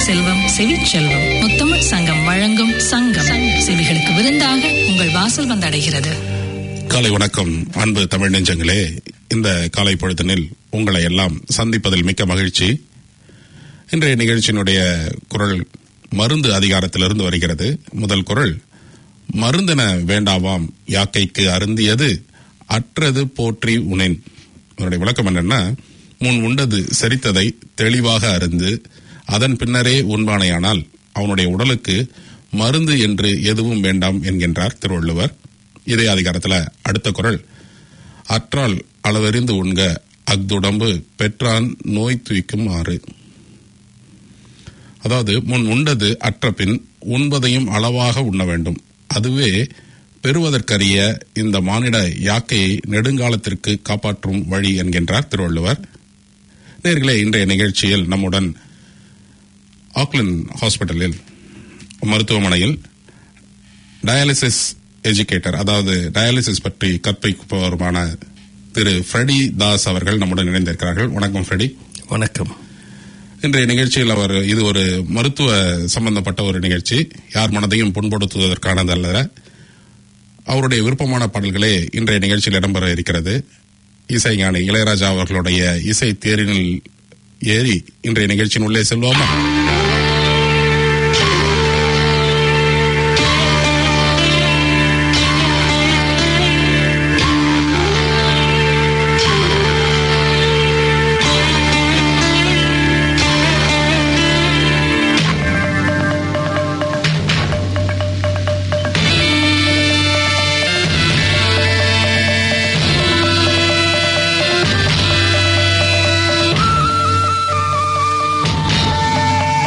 செல்வம் செவிச்செல்வம் முத்தமிழ் சங்கம் வழங்கும் சங்கம் செவிகளுக்கு விருந்தாக உங்கள் வாசல் வந்தடைகிறது காலை வணக்கம் அன்பு தமிழ் நெஞ்சங்களே இந்த காலை பொழுதினில் உங்களை எல்லாம் சந்திப்பதில் மிக்க மகிழ்ச்சி இன்றைய நிகழ்ச்சியினுடைய குரல் மருந்து அதிகாரத்திலிருந்து வருகிறது முதல் குரல் மருந்தென வேண்டாவாம் யாக்கைக்கு அருந்தியது அற்றது போற்றி உணேன் அதனுடைய விளக்கம் என்னன்னா முன் உண்டது செரித்ததை தெளிவாக அருந்து அதன் பின்னரே உண்பானையானால் அவனுடைய உடலுக்கு மருந்து என்று எதுவும் வேண்டாம் என்கின்றார் திருவள்ளுவர் இதே அதிகாரத்துல அடுத்த குரல் அற்றால் அளவறிந்து உண்க அஃதுடம்பு பெற்றான் நோய் துய்க்கும் ஆறு அதாவது முன் உண்டது அற்ற பின் உண்பதையும் அளவாக உண்ண வேண்டும் அதுவே பெறுவதற்கரிய இந்த மானிட யாக்கையை நெடுங்காலத்திற்கு காப்பாற்றும் வழி என்கின்றார் திருவள்ளுவர் நேர்களே இன்றைய நிகழ்ச்சியில் நம்முடன் ஆக்லண்ட் ஹாஸ்பிட்டலில் மருத்துவமனையில் டயாலிசிஸ் எஜுகேட்டர் அதாவது டயாலிசிஸ் பற்றி கற்பிப்பவருமான திரு ஃப்ரெடி தாஸ் அவர்கள் நம்முடன் இணைந்திருக்கிறார்கள் வணக்கம் ஃப்ரெடி வணக்கம் இன்றைய நிகழ்ச்சியில் அவர் இது ஒரு மருத்துவ சம்பந்தப்பட்ட ஒரு நிகழ்ச்சி யார் மனதையும் புண்படுத்துவதற்கானதல்ல அவருடைய விருப்பமான பாடல்களே இன்றைய நிகழ்ச்சியில் இடம்பெற இருக்கிறது இசைஞானி இளையராஜா அவர்களுடைய இசை தேரினில் ஏறி இன்றைய நிகழ்ச்சியின் உள்ளே செல்வோமா ஆ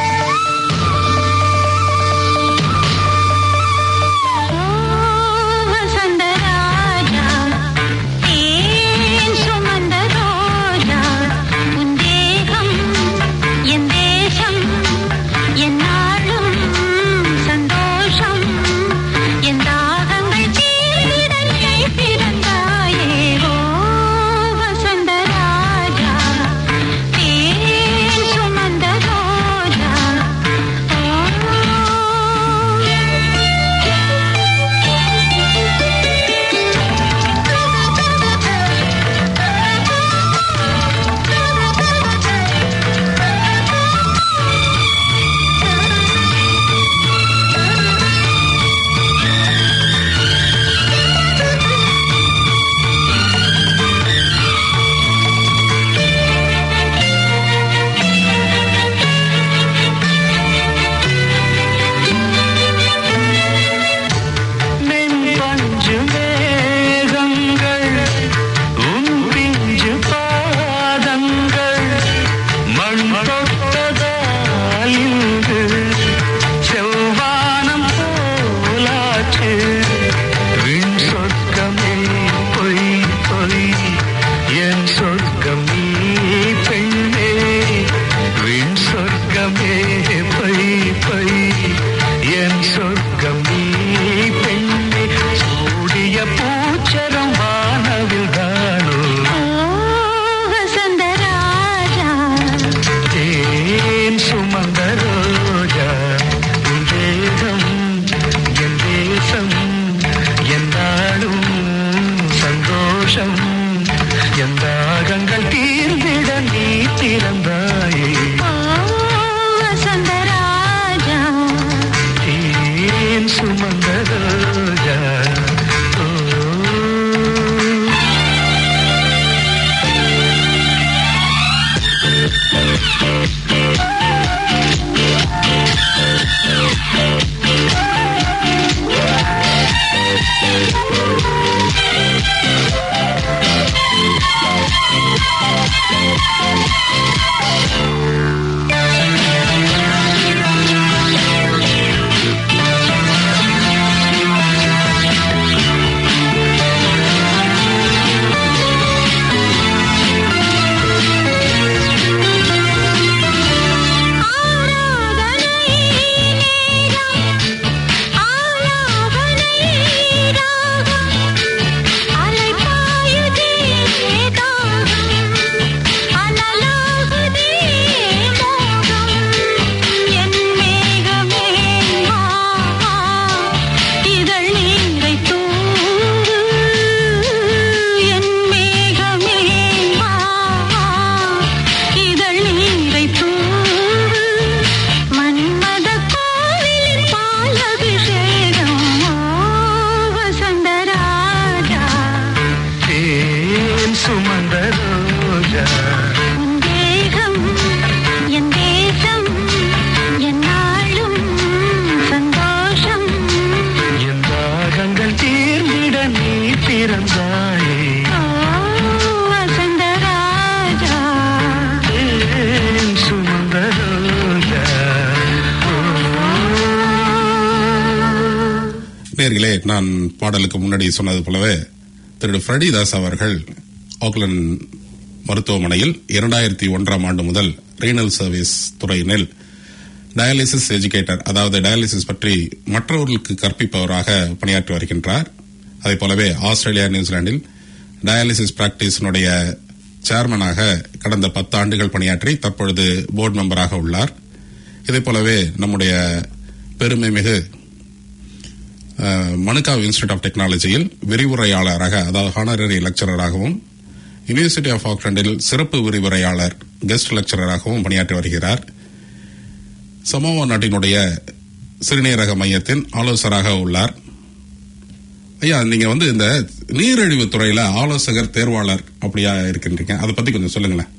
சுமந்த ரோஜா உன் தேகம் என் தேசம் என்னாலும் சந்தோஷம் என் தாகங்கள் தீர்ந்திட நீ பிறந்தாயே ஓ வசந்த ராஜா ஏன் சுமந்த ரோஜா நேர்களே நான் பாடலுக்கு முன்னாடி சொன்னது போலவே திரு ஃப்ரெடிதாஸ் அவர்கள் ஆக்லண்ட் மருத்துவமனையில் இரண்டாயிரத்தி ஒன்றாம் ஆண்டு முதல் ரீனல் சர்வீஸ் துறையினில் டயாலிசிஸ் எஜுகேட்டர் அதாவது டயாலிசிஸ் பற்றி மற்றவர்களுக்கு கற்பிப்பவராக பணியாற்றி வருகின்றார் அதே போலவே ஆஸ்திரேலியா நியூசிலாந்தில் டயாலிசிஸ் பிராக்டிஸினுடைய சேர்மனாக கடந்த பத்து ஆண்டுகள் பணியாற்றி தற்பொழுது போர்டு மெம்பராக உள்ளார் இதே போலவே நம்முடைய பெருமை மிகு அஹ், மனுகாவ் இன்ஸ்டியூட் ஆஃப் டெக்னாலஜியில் விரிவுரையாளராக அதாவது ஹானரரி லெக்சரராகவும் யுனிவர்சிட்டி ஆஃப் ஆக்லாண்டில் சிறப்பு விரிவுரையாளர் கெஸ்ட் லெக்சரராகவும் பணியாற்றி வருகிறார் சமோவா நாட்டினுடைய சிறுநீரக மையத்தின் ஆலோசகராக உள்ளார் ஐயா நீங்க வந்து இந்த நீரிழிவு துறையில ஆலோசகர் தேர்வாளர் அப்படியா இருக்கின்றீங்க அதை பத்தி கொஞ்சம் சொல்லுங்களேன்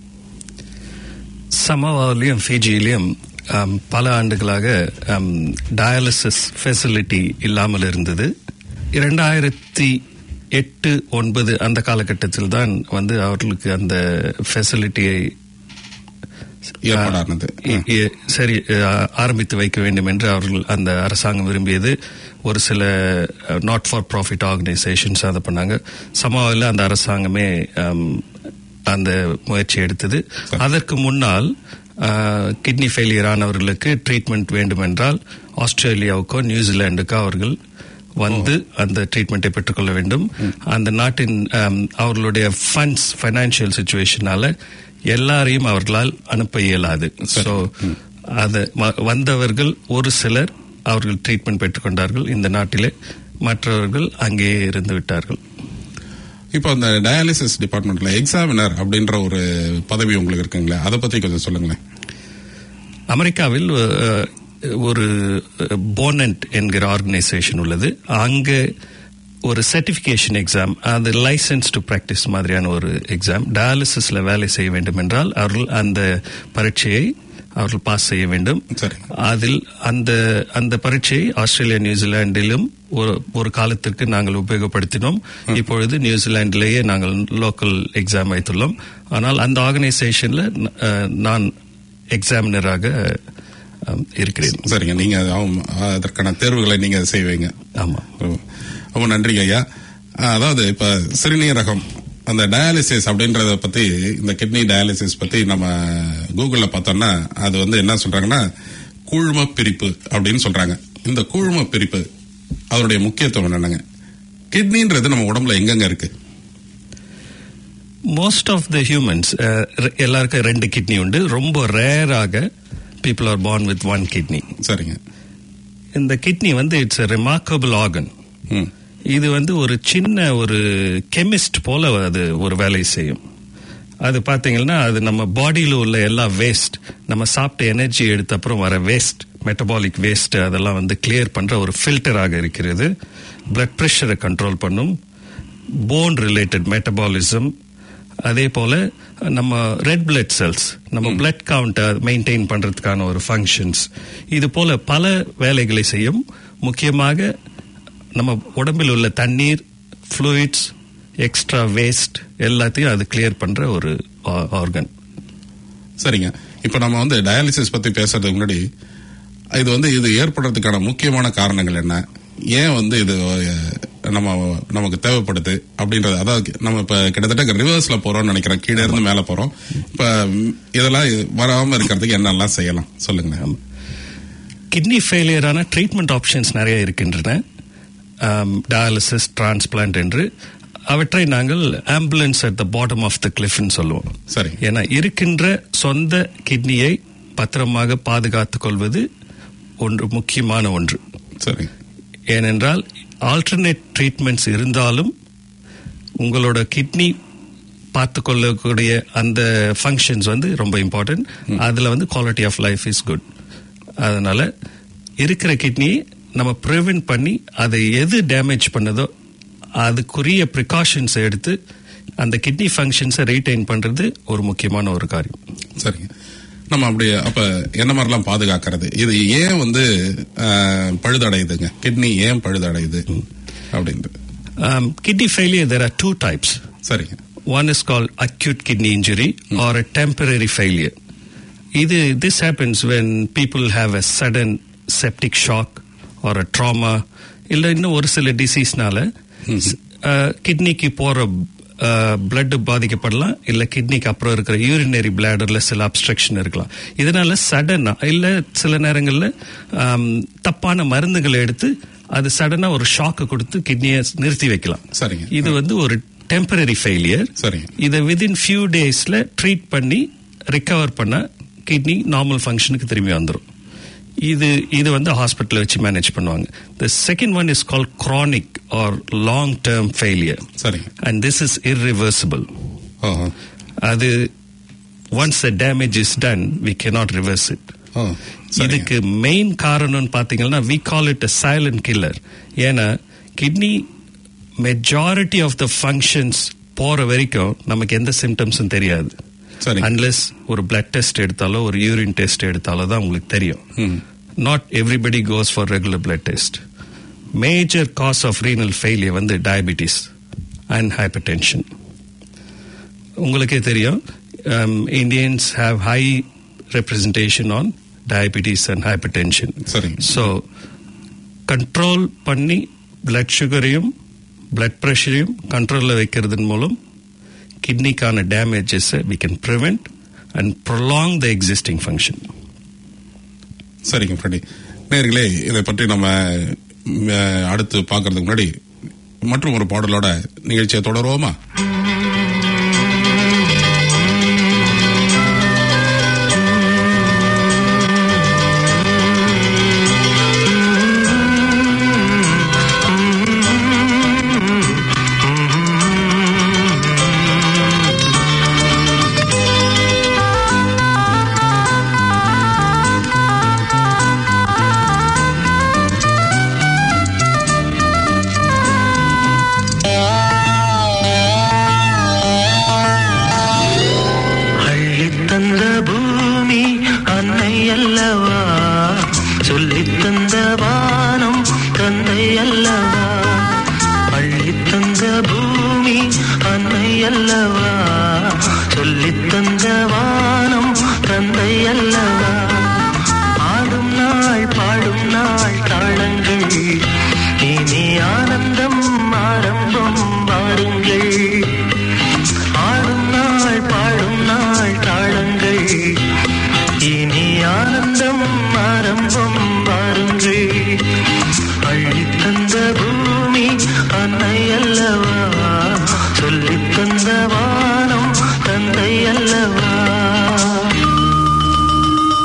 சமவாவிலையும் ஃபிஜியிலையும் ஆம், பல ஆண்டுகளாக டயாலிசிஸ் ஃபெசிலிட்டி இல்லாமல் இருந்தது இரண்டாயிரத்தி எட்டு ஒன்பது அந்த காலகட்டத்தில் தான் வந்து அவர்களுக்கு அந்த ஃபெசிலிட்டியை ஏற்பாடானது இ- இ- சரி அஹ், ஆரம்பித்து வைக்க வேண்டும் என்று அவர்கள் அந்த அரசாங்கம் விரும்பியது ஒரு சில நாட் ஃபார் ப்ராஃபிட் ஆர்கனைசேஷன்ஸ் அதை பண்ணாங்க சமாவில் அந்த அரசாங்கமே அம், அந்த முயற்சி எடுத்தது அதற்கு முன்னால் கிட்னி ஃபெயிலியர் ஆனவர்களுக்கு ட்ரீட்மெண்ட் வேண்டுமென்றால் ஆஸ்திரேலியாவுக்கோ நியூசிலாந்துக்கோ அவர்கள் வந்து அந்த ட்ரீட்மெண்ட்டை பெற்றுக்கொள்ள வேண்டும் அந்த நாட்டின் அம், அவர்களுடைய ஃபண்ட்ஸ் ஃபைனான்சியல் சுச்சுவேஷனால எல்லாரையும் அவர்களால் அனுப்ப இயலாது ஸோ அது வ- வந்தவர்கள் ஒரு சிலர் அவர்கள் ட்ரீட்மெண்ட் பெற்றுக்கொண்டார்கள் இந்த நாட்டிலே மற்றவர்கள் அங்கேயே இருந்து விட்டார்கள் இப்போ அந்த டயாலிசிஸ் டிபார்ட்மெண்ட்ல எக்ஸாமினர் அப்படின்ற ஒரு பதவி உங்களுக்கு இருக்குங்களே அதை பத்தி கொஞ்சம் சொல்லுங்களேன் அமெரிக்காவில் அஹ், ஒரு போனண்ட் என்கிற ஆர்கனைசேஷன் உள்ளது அங்கே ஒரு சர்டிஃபிகேஷன் எக்ஸாம் அது லைசன்ஸ் டு பிராக்டிஸ் மாதிரியான ஒரு எக்ஸாம் டயாலிசிஸ்ல வேலை செய்ய வேண்டும் என்றால் அவர்கள் அந்த பரீட்சையை அவர்கள் பாஸ் செய்ய வேண்டும் சரி. அதில் அந்த அந்த பரீட்சையை ஆஸ்திரேலியா நியூசிலாந்திலும் ஒரு ஒரு காலத்திற்கு நாங்கள் உபயோகப்படுத்தினோம் இப்பொழுது நியூசிலாந்திலேயே நாங்கள் லோக்கல் எக்ஸாம் வைத்துள்ளோம் ஆனால் அந்த ஆர்கனைசேஷன்ல அஹ், நான் எக்ஸாமினராக அஹ், இருக்கிறேன் சரிங்க நீங்க ஆம், அதற்கான தேர்வுகளை நீங்க செய்வீங்க ஆமா ரொம்ப நன்றிங்க ஐயா அஹ், அதாவது இப்ப சிறுநீரகம் அந்த டயாலிசிஸ் அப்படின்றத பத்தி இந்த கிட்னி டயாலிசிஸ் பத்தி நம்ம கூகுள்ல பார்த்தோம்னா அது வந்து என்ன சொல்றாங்கன்னா கூழ்ம பிரிப்பு அப்படின்னு சொல்றாங்க இந்த கூழ்ம பிரிப்பு அதனுடைய முக்கியத்துவம் என்னங்க கிட்னின்றது நம்ம உடம்புல எங்கெங்க இருக்கு மோஸ்ட் ஆஃப் த ஹியூமன்ஸ் எல்லாருக்கும் ரெண்டு கிட்னி உண்டு ரொம்ப ரேராக people are born with one kidney சரிங்க இந்த கிட்னி வந்து இட்ஸ் a remarkable ஆர்கன் ம் இது வந்து ஒரு சின்ன ஒரு கெமிஸ்ட் போல அது ஒரு வேலை செய்யும் அது பாத்தீங்கன்னா அது நம்ம பாடியில உள்ள எல்லா வேஸ்ட் நம்ம சாப்பிட்ட எனர்ஜி எடுத்த அப்புறம் வர வேஸ்ட் மெட்டபாலிக் வேஸ்ட் அதெல்லாம் வந்து கிளியர் பண்ற ஒரு ஃபில்டராக இருக்கிறது பிளட் ப்ரெஷரை கண்ட்ரோல் பண்ணும் போன் ரிலேட்டட் மெட்டபாலிசம் அதே போல நம்ம ரெட் பிளட் செல்ஸ் நம்ம பிளட் கவுண்ட்டை மெயின்டைன் பண்றதுக்கான ஒரு ஃபங்க்ஷன்ஸ் இது போல பல வேலைகளை செய்யும் முக்கியமாக நம்ம உடம்பில் உள்ள தண்ணீர் ஃப்ளூயிட்ஸ் எக்ஸ்ட்ரா வேஸ்ட் எல்லாத்தையும் அது கிளியர் பண்ற ஒரு ஆர்கன் சரிங்க இப்ப நம்ம வந்து டயாலிசிஸ் பத்தி பேசுறதுக்கு முன்னாடி இது வந்து இது ஏற்படுறதுக்கான முக்கியமான காரணங்கள் என்ன ஏன் வந்து இது அஹ், நம்ம நமக்கு தேவைப்படுது அப்படின்றது அதாவது நம்ம இப்ப கிட்டத்தட்ட ரிவர்ஸ்ல போறோம்னு நினைக்கிறேன் கீழே இருந்து மேல போறோம் இப்ப ம், இதெல்லாம் வராம இருக்கிறதுக்கு என்னெல்லாம் செய்யலாம் சொல்லுங்க கிட்னி ஃபெயிலியரான ட்ரீட்மெண்ட் ஆப்ஷன்ஸ் நிறைய இருக்கின்றன டயாலிசிஸ் டிரான்ஸ்பிளான்ட் என்று அவற்றை நாங்கள் ambulance at the bottom of the கிளிஃப்னு சொல்லுவோம் சரி ஏன்னா இருக்கின்ற சொந்த கிட்னியை பத்திரமாக பாதுகாத்துக் கொள்வது ஒன்று முக்கியமான ஒன்று சரி ஏனென்றால் ஆல்டர்னேட் ட்ரீட்மெண்ட்ஸ் இருந்தாலும் உங்களோட கிட்னி பார்த்து கொள்ளக்கூடிய அந்த ஃபங்க்ஷன்ஸ் வந்து ரொம்ப இம்பார்ட்டன்ட் அதில் வந்து quality of life is good அதனால இருக்கிற கிட்னியை நம்ம ப்ரிவென்ட் பண்ணி அதை எது டேமேஜ் பண்ணதோ அதுக்குரிய ப்ரிகாஷன்ஸ் எடுத்து அந்த கிட்னி ஃபங்க்ஷன்ஸை ரீடைன் பண்றது ஒரு முக்கியமான ஒரு காரியம் சரிங்க நம்ம அப்படியே அப்ப என்ன மாதிரிலாம் பாதுகாக்கிறது இது ஏன் வந்து ஆஹ், பழுதடையுதுங்க கிட்னி ஏன் பழுதடையுது அப்படின்ட்டு kidney failure there are two types சரிங்க One is called acute kidney injury or a temporary failure. Either this happens when people have a sudden septic shock or a trauma இல்ல இன்னும் ஒரு சில டிசீஸ்னால கிட்னிக்கு போற பிளட் பாதிக்கப்படலாம் இல்ல கிட்னிக்கு அப்புறம் இருக்கிற யூரினரி பிளாடர்ல சில அப்ஸ்ட்ரக்ஷன் இருக்கலாம் இதனால சடனா இல்ல சில நேரங்கள்ல ஆம், தப்பான மருந்துகளை எடுத்து அது சடனா ஒரு ஷாக்கு கொடுத்து கிட்னியை நிறுத்தி வைக்கலாம் சரிங்க. இது வந்து ஒரு டெம்பரரி ஃபெயிலியர் சரிங்க. இதை விதின் ஃபியூ டேஸ்ல ட்ரீட் பண்ணி ரிகவர் பண்ண கிட்னி நார்மல் ஃபங்க்ஷனுக்கு திரும்பி வந்துடும் இது இது வந்து ஹாஸ்பிட்டல் வச்சு மேனேஜ் பண்ணுவாங்க the second one is call chronic or long term failure சரிங்க அண்ட் திஸ் இஸ் irreversible ஓஹோ அது once the damage is done we cannot reverse it ஓ சரிங்க இதுக்கு மெயின் காரணம்னு பாத்தீங்கன்னா we call it a silent killer ஏன்னா kidney majority of the functions போற வரைக்கும் நமக்கு எந்த சிம்டம்ஸும் தெரியாது சரி. அன்லெஸ் ஒரு பிளட் டெஸ்ட் எடுத்தாலோ ஒரு யூரின் டெஸ்ட் எடுத்தாலோ தான் உங்களுக்கு தெரியும் not everybody goes for regular blood test major cause of renal failure வந்து டயபிட்டிஸ் அண்ட் ஹைப்பர் டென்ஷன் உங்களுக்கே தெரியும் Indians have high representation on diabetes and hypertension சரிங்க. ஸோ கண்ட்ரோல் பண்ணி blood சுகரையும் பிளட் ப்ரெஷரையும் கண்ட்ரோலில் வைக்கிறதன் மூலம் கிட்னிக்கான டேமேஜஸை we can prevent and prolong the existing function சரிங்க ஃப்ரெடி நேர்களே இதை பற்றி நம்ம ம், அடுத்து பார்க்கறதுக்கு முன்னாடி மற்றும் ஒரு பாடலோட நிகழ்ச்சியை தொடருவோமா அள்ளித் தந்த பூமி அன்னை அல்லவா சொல்லித் தந்த வானம் தந்தை அல்லவா அள்ளித் தந்த பூமி அன்னை அல்லவா சொல்லித் தந்த வானம் தந்தை அல்லவா ஆடும் நாள் பாடும் நாள் தாளங்கள் இனி ஆனந்தம் ஆரம்பம் பாடுங்கள் ஆடும் நாள் பாடும் நாள் தாளங்கள் இனி ஆனந்தம் ஆரம்பம் பாருங்கள் அள்ளித் தந்த பூமி அன்னை அல்லவா சொல்லித் தந்த வானம் தந்தை அல்லவா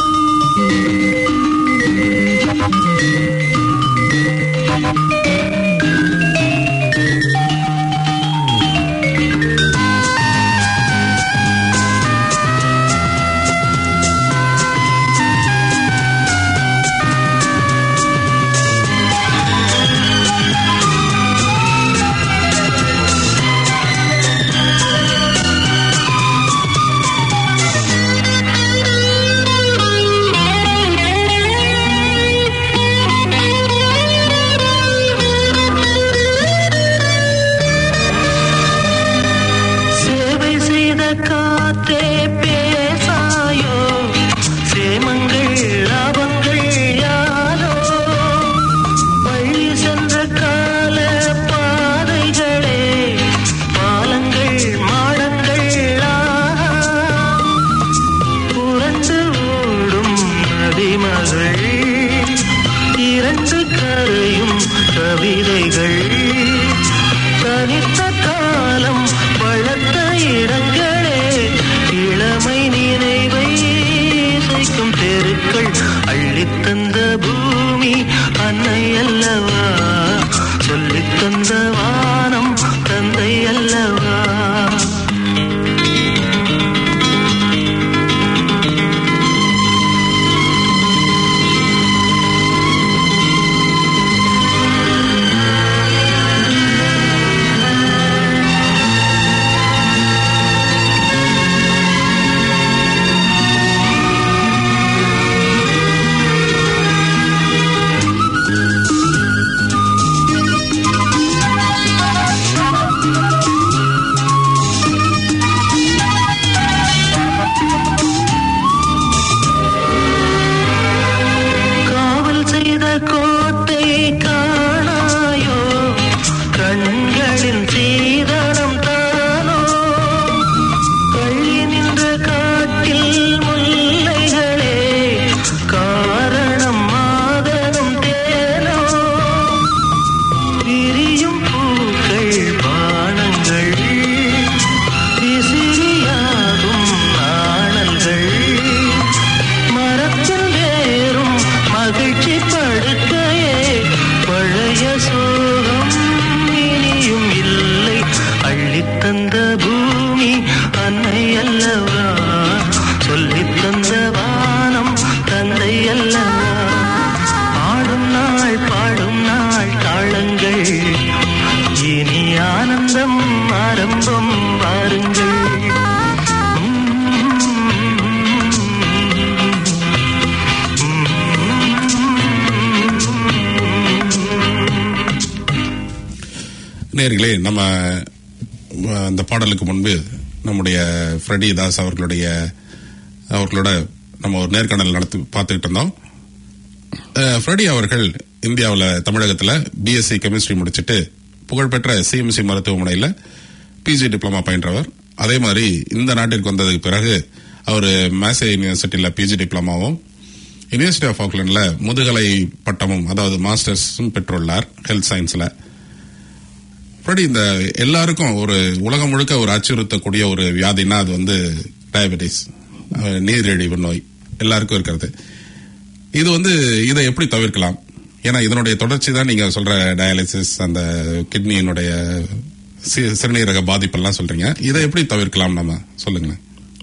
நேர்களே நம்ம அஹ், இந்த பாடலுக்கு முன்பு நம்முடைய ஃப்ரெடி தாஸ் அவர்களுடைய அவர்களோட நம்ம ஒரு நேர்காணல் நடத்தி பார்த்துக்கிட்டு இருந்தோம் அஹ், ஃப்ரெடி அவர்கள் இந்தியாவில் தமிழகத்தில் பிஎஸ்சி கெமிஸ்ட்ரி முடிச்சிட்டு புகழ்பெற்ற சிஎம்சி மருத்துவமனையில் பிஜி டிப்ளமா பயின்றவர் அதே மாதிரி இந்த நாட்டிற்கு வந்ததுக்கு பிறகு அவர் மேசே யூனிவர்சிட்டியில் பிஜி டிப்ளமாவும் யுனிவர்சிட்டி ஆஃப் ஆக்லாண்ட்ல முதுகலை பட்டமும் அதாவது மாஸ்டர்ஸும் பெற்றுள்ளார் ஹெல்த் சயின்ஸ்ல அப்படி இந்த எல்லாருக்கும் ஒரு உலகம் முழுக்க ஒரு அச்சுறுத்தக்கூடிய ஒரு வியாதினா அது வந்து டயபெட்டிஸ் அஹ், நீரிழிவு நோய் எல்லாருக்கும் இருக்கிறது இது வந்து இதை எப்படி தவிர்க்கலாம் ஏன்னா இதனுடைய தொடர்ச்சி தான் நீங்க சொல்ற டயாலிசிஸ் அந்த கிட்னியினுடைய சி- சிறுநீரக பாதிப்பெல்லாம் சொல்றீங்க இதை எப்படி தவிர்க்கலாம் நம்ம சொல்லுங்களேன்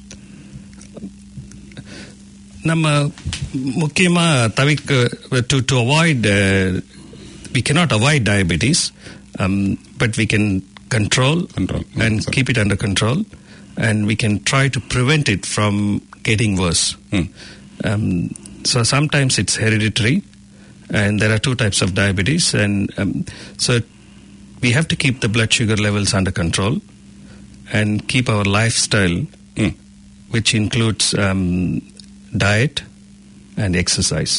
நம்ம முக்கியமா தவிர்க்க to to avoid we cannot avoid diabetes um, but we can control, Control. and Sorry. keep it under control and we can try to prevent it from getting worse Hmm. um, so sometimes it's hereditary and there are two types of diabetes and um, so we have to keep the blood sugar levels under control and keep our lifestyle Hmm. which includes um, diet and exercise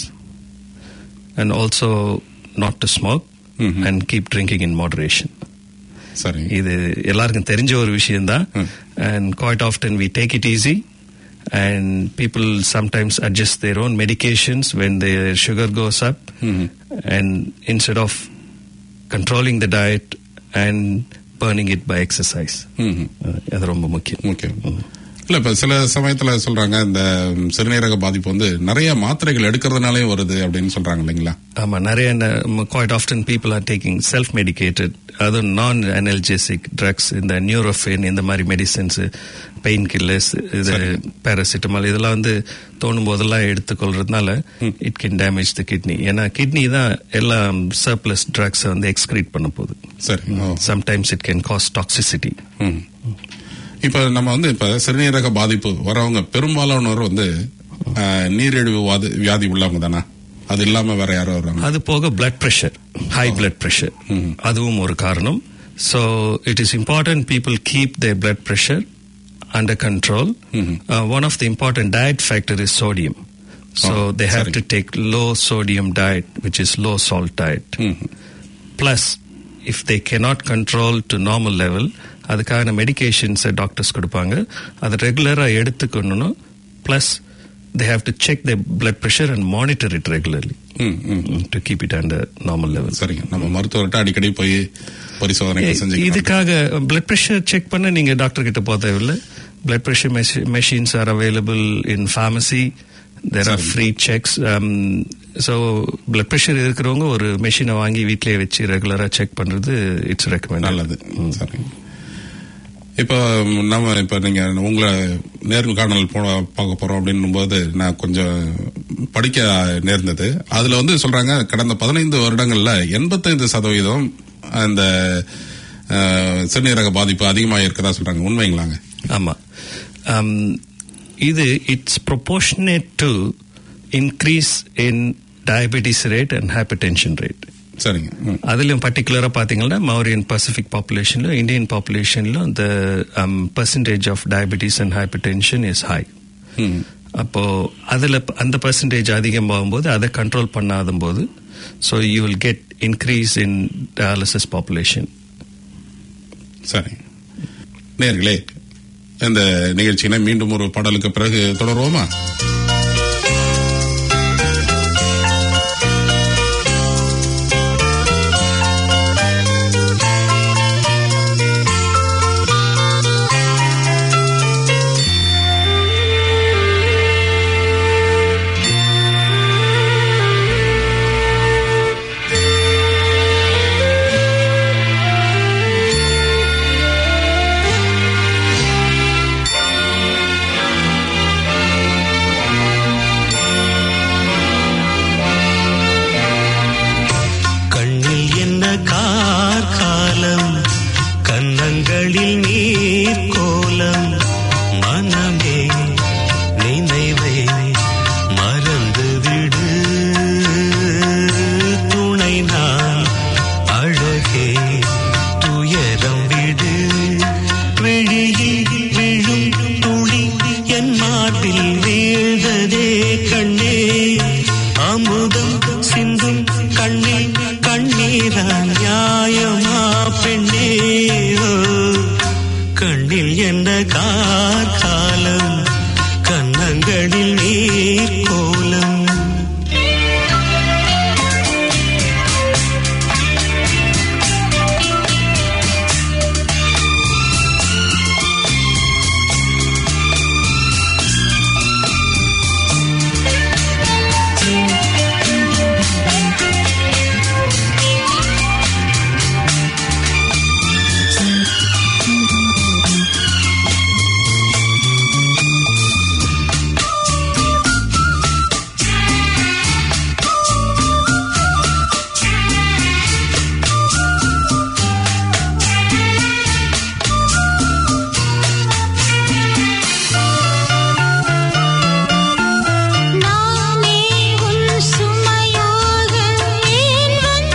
and also not to smoke Mhm. and keep drinking in moderation சரி இது எல்லாருக்கும் தெரிஞ்ச ஒரு விஷயம்தான் Hmm. and quite often we take it easy and people sometimes adjust their own medications when their sugar goes up Mhm. and instead of controlling the diet and burning it by exercise ம்ஹும். Uh, அது ரொம்ப முக்கியம் முக்கியம் இல்ல இப்ப சில சமயத்துல சொல்றாங்க இந்த சிறுநீரக பாதிப்பு வந்து நிறைய மாத்திரைகள் எடுக்கிறதுனாலே வருது அப்படின்னு சொல்றாங்க இல்லைங்களா ஆமா நிறைய quite often people are taking self medicated அதுவும் நான் அனல்ஜெசிக் ட்ரக்ஸ் இந்த நியூரோஃபேன் இந்த மாதிரி மெடிசன்ஸ் பெயின் கில்லர்ஸ் இது சரி. பேராசிட்டமால் இதெல்லாம் வந்து தோணும் போதெல்லாம் எடுத்துக்கொள்றதுனால it can damage the kidney ஏன்னா கிட்னி தான் எல்லாம் சர்ப்ளஸ் ட்ரக்ஸை வந்து எக்ஸ்கிரீட் பண்ண போகுது சரி ஓ. Sometimes it can cause toxicity ம். இப்ப நம்ம வந்து இப்ப சிறுநீரக பாதிப்பு வரவங்க பெரும்பாலானோர் வந்து அஹ், நீரிழிவு வாதி- வியாதி உள்ளவங்க தானே அது இல்லாம வேற யாரும் வர்றாங்க அது போக blood pressure high blood pressure அதுவும் ஒரு காரணம் so it is important people keep their blood pressure under control one of the important diet factor is sodium so Oh, they have சரி. To take low sodium diet which is low salt diet ம்ஹும். Plus if they cannot control to normal level அதுக்கான மெடிகேஷன்ஸை doctors கொடுப்பாங்க அதை ரெகுலராக எடுத்துக்கணும் plus they have to check the blood pressure and monitor it regularly ம், ம். To keep it under normal level சரிங்க நம்ம மருத்துவர்கிட்ட அடிக்கடி போய் பரிசோதனைகள் செஞ்சு இதுக்காக பிளட் ப்ரெஷர் செக் பண்ண நீங்க டாக்டர் கிட்ட போக தேவையில்லை blood pressure machines are available in pharmacy there are சரி. Free checks so blood pressure இருக்கிறவங்க ஒரு மெஷினை வாங்கி வீட்டிலேயே வச்சு ரெகுலராக செக் பண்றது இட்ஸ் ரெக்கமெண்ட் நல்லது சரி இப்போ நம்ம இப்ப நீங்க உங்களை நேர்காணல் போ பார்க்க போறோம் அப்படின்னும் போது நான் கொஞ்சம் படிக்க நேர்ந்தது அதுல வந்து சொல்றாங்க கடந்த பதினைந்து வருடங்கள்ல எண்பத்தைந்து சதவீதம் அந்த அஹ், சிறுநீரக பாதிப்பு அதிகமாக இருக்கதா சொல்றாங்க உண்மைங்களாங்க ஆமா Um, இது it's proportionate to increase in diabetes rate and hypertension rate சரிங்க ம். அதிலும் பர்டிகுலராக பார்த்தீங்கன்னா மௌரியன் பசிபிக் பாப்புலேஷனில் இந்தியன் பாப்புலேஷனில் அந்த percentage of diabetes and hypertension is high ம். அப்போ அதில் அந்த பர்சன்டேஜ் அதிகமாகும்போது அதை கண்ட்ரோல் பண்ணாத போது so you will get increase in dialysis population சரி நேர்களே இந்த நிகழ்ச்சியினை மீண்டும் ஒரு பாடலுக்கு பிறகு தொடருவோமா ஆ கண்ணில் என்ன கார்காலம் கன்னங்களில் நீர் கோலம் நானே உன் சுமையாக ஏன்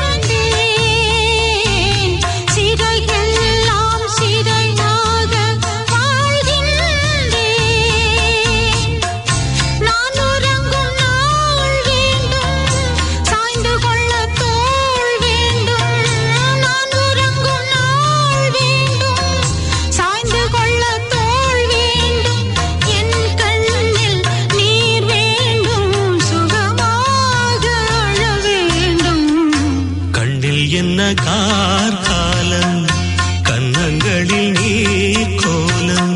வந்தேன் சிறையெல்லாம் சிறையாக வாழ்கின்றேன் நான் உறங்கும் நாள் வேண்டும் சாய்ந்து கொள்ள தோள் வேண்டும் நான் உறங்கும் நாள் வேண்டும் சாய்ந்து கொள்ள தோள் வேண்டும் என் கண்ணில் நீர் வேண்டும் சுகமாக அழ வேண்டும் கண்ணில் என்ன கார்காலம் கன்னங்களில் நீர் கோலம்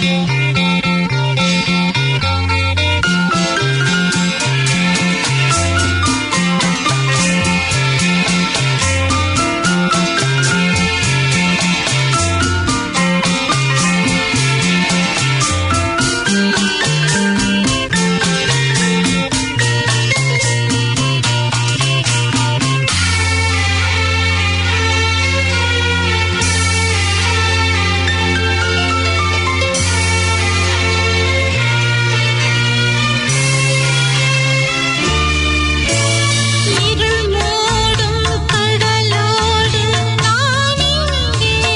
இருள் மூடும் கடலோடு நான் இங்கே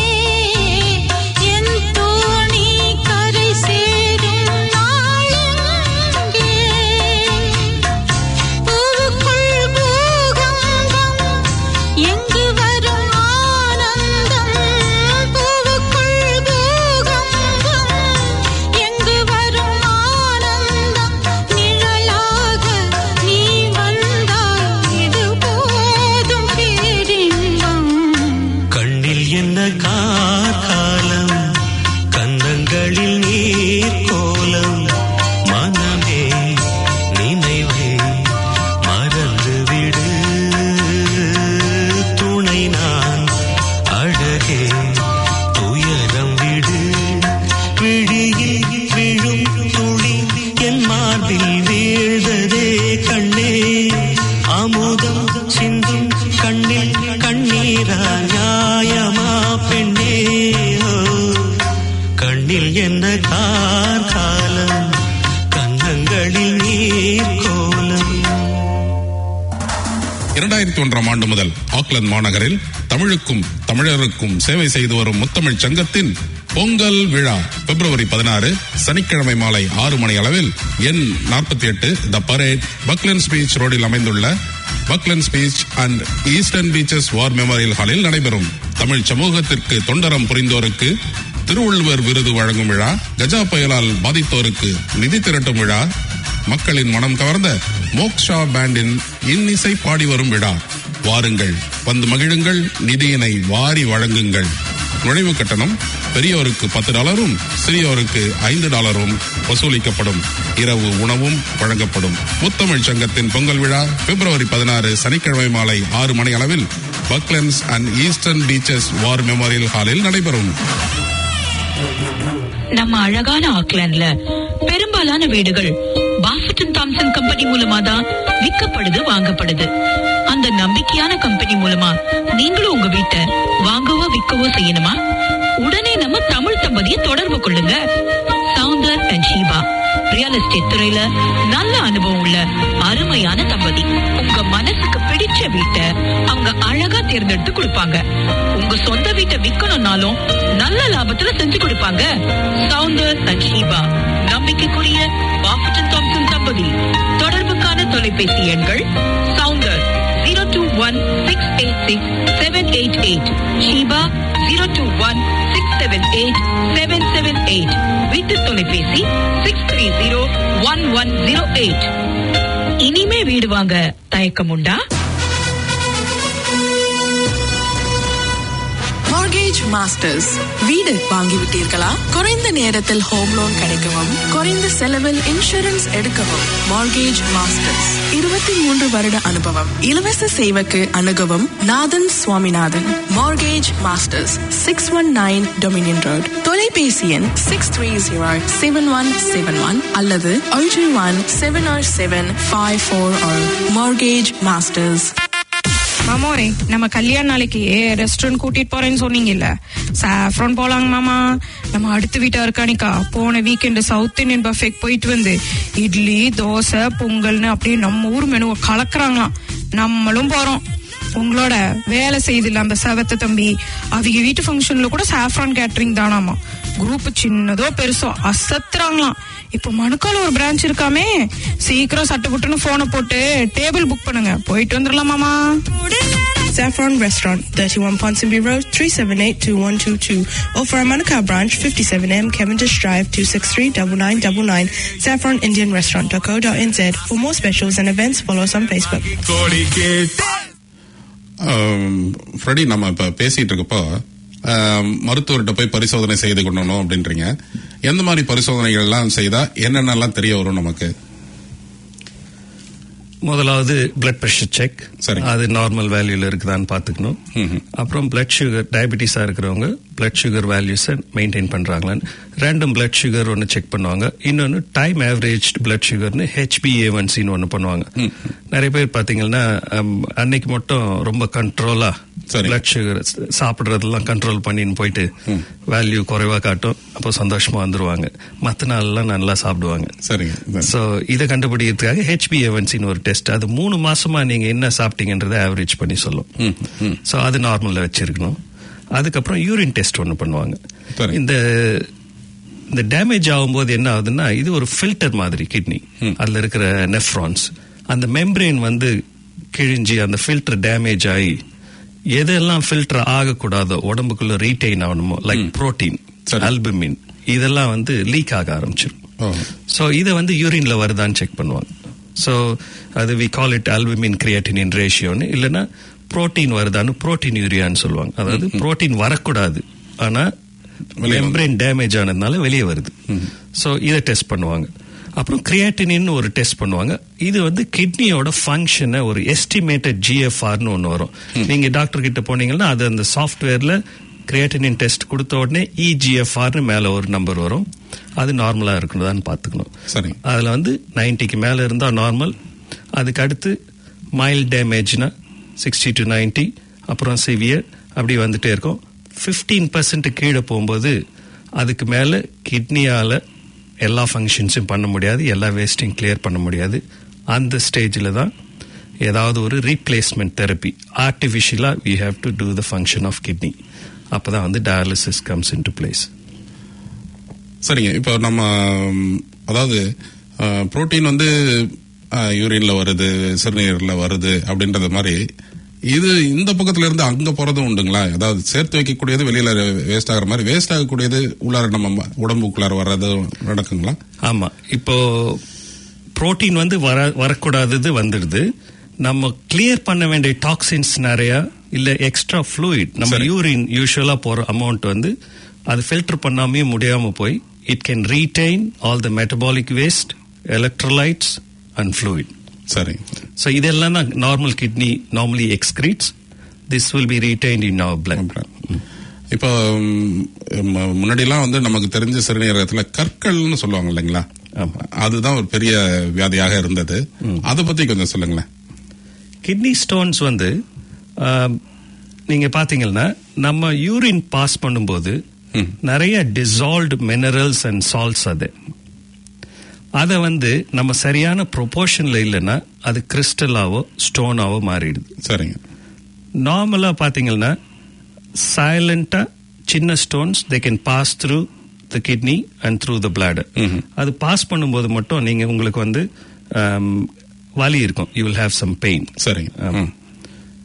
என் தோணி கரை சேரும் நாளெங்கே பூவுக்குள் பூகம்பம் எங்கு வரும் ஆனந்தம் பூவுக்குள் பூகம்பம் எங்கு வரும் ஆனந்தம் நிழலாக நீ வந்தாய் இது போதும் பேரின்பம் கண்ணில் என்ன கார்காலம் கன்னங்களில் நீர் கோலம் மனமே நினைவே மறந்து விடு துணை நான் அழகே துயரம் விடு விழியில் விழும் துளி என் மார்பில் வீழ்ந்ததே கண்ணே அமுதம் சிந்தும் கண்ணில் கண்ணீரா நியாயமா பெண்ணே ஓ, கண்ணில் என்ன கார்காலம் கன்னங்களில் நீர் கோலம் இரண்டாயிரத்தி ஒன்றாம் ஆண்டு முதல் ஆக்லாந்து மாநகரில் தமிழுக்கும் தமிழருக்கும் சேவை செய்து வரும் முத்தமிழ் சங்கத்தின் பொங்கல் விழா பிப்ரவரி பதினாறு சனிக்கிழமை மாலை ஆறு மணி அளவில் எண் நாற்பத்தி எட்டு த பரேட் பக்லன்ஸ் பீச் ரோடில் அமைந்துள்ள Bucklands Beach and Eastern Beaches War Memorial ஹாலில் நடைபெறும் தமிழ் சமூகத்திற்கு தொண்டரம் புரிந்தோருக்கு திருவள்ளுவர் விருது வழங்கும் விழா கஜா புயலால் பாதித்தோருக்கு நிதி திரட்டும் விழா மக்களின் மனம் கவர்ந்த மோக்ஷா பேண்டின் இன்னிசை பாடி வரும் விழா வாருங்கள் வந்து மகிழுங்கள் நிதியினை வாரி வழங்குங்கள் நுழைவு கட்டணம் பெரியோருக்கு பத்து டாலரும் சிறியோருக்கு ஐந்து டாலரும் வசூலிக்கப்படும் இரவு உணவும் வழங்கப்படும் முத்தமிழ் சங்கத்தின் பொங்கல் விழா பிப்ரவரி பதினாறு சனிக்கிழமை மாலை ஆறு மணி அளவில் Bucklands and Eastern Beaches War Memorial ஹாலில் நடைபெறும் நம்ம அழகான ஆக்லாண்ட்ல பெரும்பாலான வீடுகள் பாஃபட்டன் தாம்சன் கம்பெனி மூலமா தான் விற்கப்படுது வாங்கப்படுது அந்த நம்பிக்கையான கம்பெனி மூலமா நீங்களும் உங்க வீட்டை வாங்கவோ விற்கவோ செய்யணுமா உடனே நம்ம தமிழ் தம்பதியை தொடர்பு கொள்ளுங்க Soundar and Sheeba real estate துறையில நல்ல அனுபவம் உள்ள அருமையான தம்பதி உங்க மனசுக்கு பிடிச்ச வீட்டை அவங்க அழகா தேர்ந்தெடுத்து கொடுப்பாங்க உங்க சொந்த வீட்டை விக்கணும்னாலும் நல்ல லாபத்துல செஞ்சு கொடுப்பாங்க சவுந்தர் அண்ட் ஷீபா நம்பிக்கைக்குரிய பாஃபட்டன் தாம்சன் தம்பதி தொடர்புக்கான தொலைபேசி எண்கள் Soundar zero two one six eight six seven eight eight Sheeba zero two one six seven eight seven seven eight வீட்டு தொலைபேசி six three zero one one zero eight இனிமே வீடு வாங்க தயக்கம் உண்டா மார்கேஜ் மாஸ்டர்ஸ் வீடு வாங்கிவிட்டீர்களா குறைந்த நேரத்தில் ஹோம் லோன் கிடைக்கவும் குறைந்த செலவில் இன்சூரன்ஸ் எடுக்கவும் மார்கேஜ் மாஸ்டர்ஸ் இருபத்தி மூன்று வருட அனுபவம் இலவச சேவைக்கு அணுகவும் Nathan Swaminathan mortgage masters six one nine Dominion road தொலைபேசி எண் six three zero seven one seven one அல்லது ஒன்று one seven or seven five four mortgage masters மாமோரே நம்ம கல்யாண நாளைக்கு ரெஸ்டாரண்ட் கூட்டிட்டு போறேன்னு சொன்னீங்கல்ல சாஃப்ரான் போலாங்க மாமா நம்ம அடுத்த வீட்டா இருக்கானிக்கா போன வீக்கெண்டு சவுத் இந்தியன் பஃபேக்கு போயிட்டு வந்து இட்லி தோசை பொங்கல்னு அப்படியே நம்ம ஊர் மெனுவை கலக்குறாங்களாம் நம்மளும் போறோம் உங்களோட வேலை செய்தில்ல அந்த செவத்த தம்பி அவங்க வீட்டு ஃபங்க்ஷன்ல கூட சாஃப்ரான் கேட்டரிங் தானாமா குரூப் சின்னதோ பெருசோ அசத்துறாங்களாம் இப்போ மணுக்கால ஒரு பிரான்ச் இருக்காமே சீக்கிரம் சட்டு புட்டுன்னு போனை போட்டு டேபிள் புக் பண்ணுங்க போயிட்டு வந்துடலாமாமா Saffron Restaurant, 31 Ponsonby Road, 378-2122. Or for our Manukau branch, 57M Cavendish Drive, 263-9999. SaffronIndianRestaurant.co.nz. For more specials and events, follow us on Facebook. ஆம், ஃப்ரெடி நம்ம இப்ப பேசிட்டு இருக்கப்போ ஆம், மருத்துவர்கிட்ட போய் பரிசோதனை செய்து கொள்ளணும் அப்படின்றீங்க எந்த மாதிரி பரிசோதனைகள் எல்லாம் செய்தா என்னென்னலாம் தெரிய வரும் நமக்கு முதலாவது பிளட் பிரஷர் செக் சரி. அது நார்மல் வேல்யூல இருக்குதான்னு பாத்துக்கணும் ம்ஹும். அப்புறம் பிளட் சுகர் டயபிட்டிஸா இருக்கிறவங்க பிளட் சுகர் வேல்யூஸை மெயின்டைன் பண்றாங்களான்னு ரேண்டம் பிளட் சுகர் ஒன்று செக் பண்ணுவாங்க இன்னொன்னு டைம் ஆவரேஜ் பிளட் சுகர்னு ஹெச்பிஏஒன்சின்னு ஒன்று பண்ணுவாங்க நிறைய பேர் பாத்தீங்கன்னா ஹம், அன்னைக்கு மட்டும் ரொம்ப கண்ட்ரோலா சரி. பிளட் சுகர் சாப்பிடுறதெல்லாம் கண்ட்ரோல் பண்ணின்னு போயிட்டு வேல்யூ குறைவா காட்டும் அப்போ சந்தோஷமா வந்துருவாங்க மத்த நாள்லாம் நல்லா சாப்பிடுவாங்க சரிங்க சோ இதை கண்டுபிடிக்கிறதுக்காக ஹெச்பிஏவன்சின்னு ஒரு டெஸ்ட் அது மூணு மாசமா நீங்க என்ன சாப்பிட்டீங்கன்றதை ஆவரேஜ் பண்ணி சொல்லும் ம், ம். சோ அது நார்மல்ல வச்சிருக்கணும் அதுக்கப்புறம் யூரின் டெஸ்ட் ஒன்று பண்ணுவாங்க சரி. இந்த இந்த டேமேஜ் ஆகும்போது என்ன ஆகுதுன்னா இது ஒரு ஃபில்டர் மாதிரி கிட்னி அதுல இருக்கிற நெஃப்ரான்ஸ் அந்த மெம்பரேன் வந்து கிழிஞ்சி அந்த ஃபில்டர் டேமேஜ் ஆகி எதெல்லாம் ஃபில்டர் ஆகக்கூடாதோ உடம்புக்குள்ள ரீட்டைன் ஆகணுமோ லைக் புரோட்டீன் சரி. அல்புமின் இதெல்லாம் வந்து லீக் ஆக ஆரம்பிச்சிடும் ஓ. ஸோ இதை வந்து யூரின்ல வருதான்னு செக் பண்ணுவாங்க ஸோ அது we call it albumin creatinine ரேஷியோன்னு இல்லைன்னா புரோட்டீன் வருதான்னு புரோட்டீன் யூரியான்னு சொல்லுவாங்க அதாவது புரோட்டீன் வரக்கூடாது ஆனா மெம்பரேன் டேமேஜ் ஆனதுனால வெளியே வருது ஸோ இதை டெஸ்ட் பண்ணுவாங்க அப்புறம் கிரியாட்டினின் ஒரு டெஸ்ட் பண்ணுவாங்க இது வந்து கிட்னியோட ஃபங்க்ஷனை ஒரு எஸ்டிமேட்டட் ஜிஎஃப்ஆர்னு ஒன்று வரும் நீங்க டாக்டர் கிட்ட போனீங்கன்னா அது அந்த சாஃப்ட்வேர்ல கிரியாட்டினின் டெஸ்ட் கொடுத்த உடனே இஜிஎஃப்ஆர்னு மேல ஒரு நம்பர் வரும் அது நார்மலா இருக்கணுதான்னு பார்த்துக்கணும் சரி. அதுல வந்து 90க்கு மேல இருந்தா நார்மல் அதுக்கு அடுத்து மைல்ட் டேமேஜ்னா சிக்ஸ்டி டு 90 அப்புறம் சிவியர் அப்படி வந்துட்டே இருக்கும் 15% பர்சன்ட் கீழே போகும்போது அதுக்கு மேல கிட்னியால எல்லா ஃபங்க்ஷன்ஸும் பண்ண முடியாது எல்லா வேஸ்ட்டையும் கிளியர் பண்ண முடியாது அந்த ஸ்டேஜில் தான் ஏதாவது ஒரு ரீப்ளேஸ்மெண்ட் தெரப்பி ஆர்டிஃபிஷியலா we have to do the function of kidney அப்பதான் வந்து dialysis comes into place சரிங்க இப்போ நம்ம ம், அதாவது புரோட்டீன் வந்து யூரின்ல வருது சிறுநீர்ல வருது அப்படின்றது மாதிரி இது இந்த பக்கத்துல இருந்து அங்க போறதும் உண்டுங்களா அதாவது சேர்த்து வைக்கக்கூடியது வெளியில வேஸ்ட் ஆகுற மாதிரி வேஸ்ட் ஆகக்கூடியது உள்ளார நம்ம உடம்புக்குள்ளார வர்றது நடக்குங்களா ஆமா இப்போ புரோட்டீன் வந்து வர வரக்கூடாதது வந்துடுது நம்ம கிளியர் பண்ண வேண்டிய டாக்ஸின்ஸ் நிறைய இல்ல எக்ஸ்ட்ரா ஃப்ளூயிட் நம்ம சரி. யூரின் யூஸ்வலா போற அமௌண்ட் வந்து அது ஃபில்டர் பண்ணாமே முடியாம போய் it can retain all the metabolic waste electrolytes and fluid சரி ஸோ இதெல்லாம் தான் normal kidney normally excretes this will be retained in our blood இப்போ ம், முன்னாடிலாம் வந்து நமக்கு தெரிஞ்ச சிறுநீரகத்துல கற்கள்னு சொல்லுவாங்க இல்லைங்களா ஆமா. அதுதான் ஒரு பெரிய வியாதியாக இருந்தது அதை பத்தி கொஞ்சம் சொல்லுங்களேன் கிட்னி ஸ்டோன்ஸ் வந்து ஆம், நீங்க பாத்தீங்கன்னா நம்ம யூரின் பாஸ் பண்ணும்போது நிறைய டிசால்வ்டு மினரல்ஸ் அண்ட் சால்ட்ஸ் அது அதை வந்து நம்ம சரியான ப்ரொபோர்ஷன்ல இல்லைன்னா அது கிறிஸ்டலாவோ ஸ்டோனாவோ மாறிடுது சரிங்க நார்மலா பாத்தீங்கன்னா சைலண்டா சின்ன stones they can pass through the kidney and through the bladder அது பாஸ் பண்ணும்போது மட்டும் நீங்க உங்களுக்கு வந்து ஆம், வலி இருக்கும் you will have some pain சரிங்க ம்.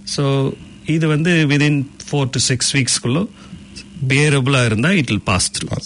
ஸோ இது வந்து விதின் ஃபோர் டு சிக்ஸ் வீக்ஸ்க்குள்ளே பேரபுளாக இருந்தால் இட் வில் பாஸ் த்ரூ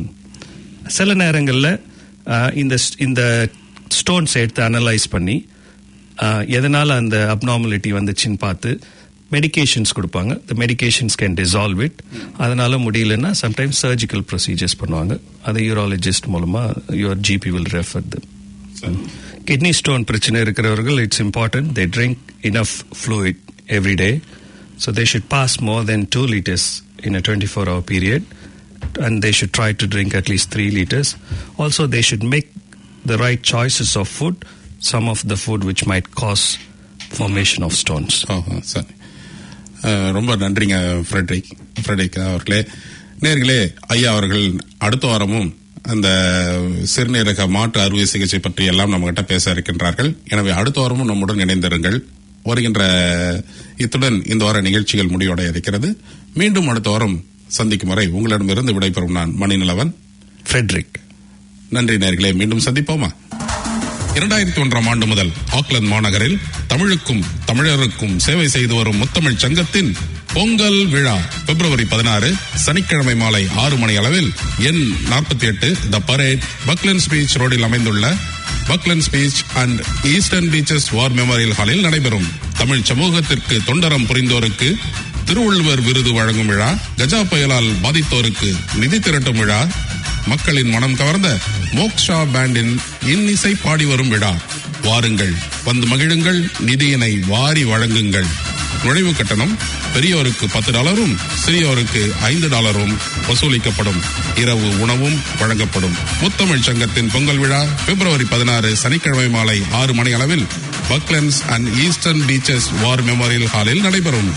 சில நேரங்களில் இந்த இந்த ஸ்டோன்ஸ் எடுத்து அனலைஸ் பண்ணி ஆஹ், எதனால அந்த அப்நார்மலிட்டி வந்துச்சுன்னு பார்த்து மெடிகேஷன்ஸ் கொடுப்பாங்க the medications can dissolve it அதனால முடியலன்னா சம்டைம்ஸ் சர்ஜிக்கல் ப்ரொசீஜர்ஸ் பண்ணுவாங்க அதை யூராலஜிஸ்ட் மூலமா your GP will refer them kidney stone பிரச்சனை இருக்கிறவர்கள் it's important they drink enough fluid every day so they should pass more than two litres in a twenty four hour period and they should try to drink at least three liters. Also, they should make the right choices of food, some of the food which might cause formation of stones. ஆஹா, சரி அஹ், ரொம்ப நன்றிங்க Frederick Frederick அவர்களே நேர்களே ஐயா அவர்கள் அடுத்த வாரமும் அந்த சிறுநீரக மாற்று அறுவை சிகிச்சை பற்றி எல்லாம் நம்ம கிட்ட பேச இருக்கின்றார்கள் எனவே அடுத்த வாரமும் நம்முடன் இணைந்திருங்கள் வருகின்ற இத்துடன் இந்த வார நிகழ்ச்சிகள் முடிவடைய இருக்கிறது மீண்டும் அடுத்த வாரம் சந்திக்கும் வரை உங்களிடமிருந்து விடைபெறும் நான் மணிநிலவன் Frederick. நன்றி நேர்களே மீண்டும் சந்திப்போமா இரண்டாயிரத்தி ஒன்றாம் ஆண்டு முதல் ஆக்லாந்து மாநகரில் தமிழுக்கும் தமிழருக்கும் சேவை செய்து வரும் முத்தமிழ் சங்கத்தின் பொங்கல் விழா பிப்ரவரி பதினாறு சனிக்கிழமை மாலை ஆறு மணி அளவில் எண் நாற்பத்தி எட்டு த பரேட் பக்லன்ஸ் பீச் ரோடில் அமைந்துள்ள Bucklands Beach and Eastern Beaches War Memorial ஹாலில் நடைபெறும் தமிழ் சமூகத்திற்கு தொண்டரம் புரிந்தோருக்கு திருவள்ளுவர் விருது வழங்கும் விழா கஜா புயலால் பாதித்தோருக்கு நிதி திரட்டும் விழா மக்களின் மனம் கவர்ந்த மோக்ஷா பேண்டின் இன்னிசை பாடி வரும் விழா வாருங்கள் வந்து மகிழுங்கள் நிதியினை வாரி வழங்குங்கள் நுழைவு கட்டணம் பெரியோருக்கு பத்து டாலரும் சிறியோருக்கு ஐந்து டாலரும் வசூலிக்கப்படும் இரவு உணவும் வழங்கப்படும் முத்தமிழ் சங்கத்தின் பொங்கல் விழா பிப்ரவரி பதினாறு சனிக்கிழமை மாலை ஆறு மணி அளவில் Bucklands and Eastern Beaches War Memorial ஹாலில் நடைபெறும்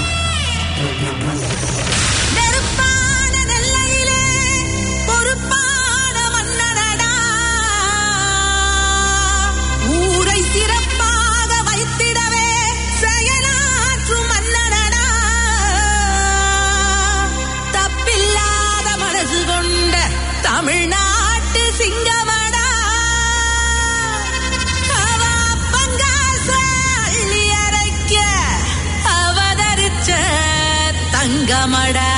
நெருப்பான நெல்லையிலே பொறுப்பான மன்னனடா ஊரை சிறப்பாக வைத்திடவே செயலாற்றும் மன்னனடா தப்பில்லாத மனசு கொண்ட தமிழ்நாட்டு சிங்கமடா அவ பங்காச அள்ளி அரைக்க அவதரிச்ச தங்கமடா